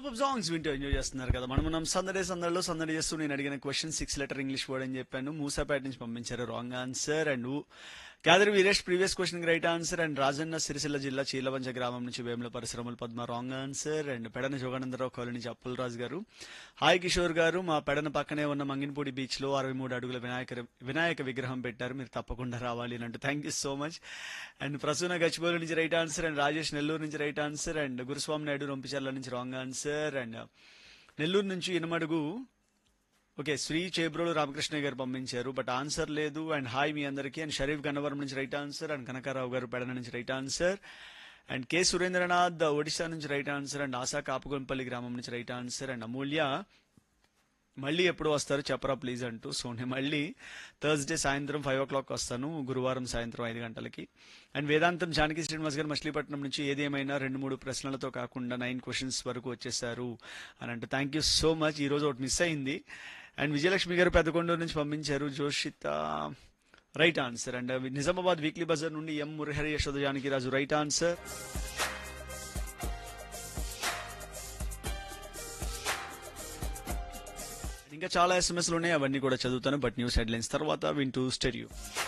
super songs వింటూ enjoy చేస్తున్నారు కదా మనం మనం సందడే సందడిలో సందడి చేస్తూ నేను అడిగిన question six letter English word అని చెప్పాను మూసాపేట నుంచి పంపించారు wrong answer and Khader Veeresh previous question right answer and Rajanna Sircilla జిల్లా చీలవంచ గ్రామం నుంచి వేముల పరిశ్రమల Padma wrong answer and Pedana Joganandarao colony నుంచి అప్పుల్ రాజు గారు హాయ్ కిషోర్ గారు మా పెడన పక్కనే ఉన్న మంగినపూడి బీచ్ లో అరవై మూడు అడుగుల వినాయక వినాయక విగ్రహం పెట్టారు మీరు తప్పకుండా రావాలి అని అంటూ thank you so much and Prasuna Gachibowli నుంచి right answer and Rajesh Nellore నుంచి right answer and Guruswamy Naidu Rompicherla నుంచి రాంగ్ ఆన్సర్ అండ్ నెల్లూరు నుంచి ఇనమడుగు ఓకే శ్రీ చేబ్రోలు రామకృష్ణ గారు పంపించారు బట్ ఆన్సర్ లేదు అండ్ హాయ్ మీ అందరికీ అండ్ షరీఫ్ గన్నవరం నుంచి right answer and Kanakarao garu Pedana నుంచి right answer and K Surendranath Odisha నుంచి right answer and Asha Kapugompalli గ్రామం నుంచి రైట్ ఆన్సర్ అండ్ అమూల్య మళ్ళీ ఎప్పుడు వస్తారు చెప్పరా ప్లీజ్ అంటూ సో నేను మళ్ళీ థర్స్డే సాయంత్రం ఫైవ్ ఓ క్లాక్ వస్తాను గురువారం సాయంత్రం ఐదు గంటలకి అండ్ వేదాంతం జానకి శ్రీనివాస్ గారు మచిలీపట్నం నుంచి ఏది ఏమైనా రెండు మూడు ప్రశ్నలతో కాకుండా నైన్ క్వశ్చన్స్ వరకు వచ్చేసారు అని అంటే థ్యాంక్ యూ సో మచ్ ఈ రోజు ఒకటి మిస్ అయింది అండ్ విజయలక్ష్మి గారు పెద్దకొండూరు నుంచి పంపించారు Joshitha right answer and Nizamabad weekly బజార్ నుండి M Murahari Yashoda Janaki Raju right answer ఇంకా చాలా ఎస్ఎంఎస్లు ఉన్నాయి అవన్నీ కూడా చదువుతాను బట్ న్యూస్ హెడ్లైన్స్ తర్వాత వింటూ స్టెరియో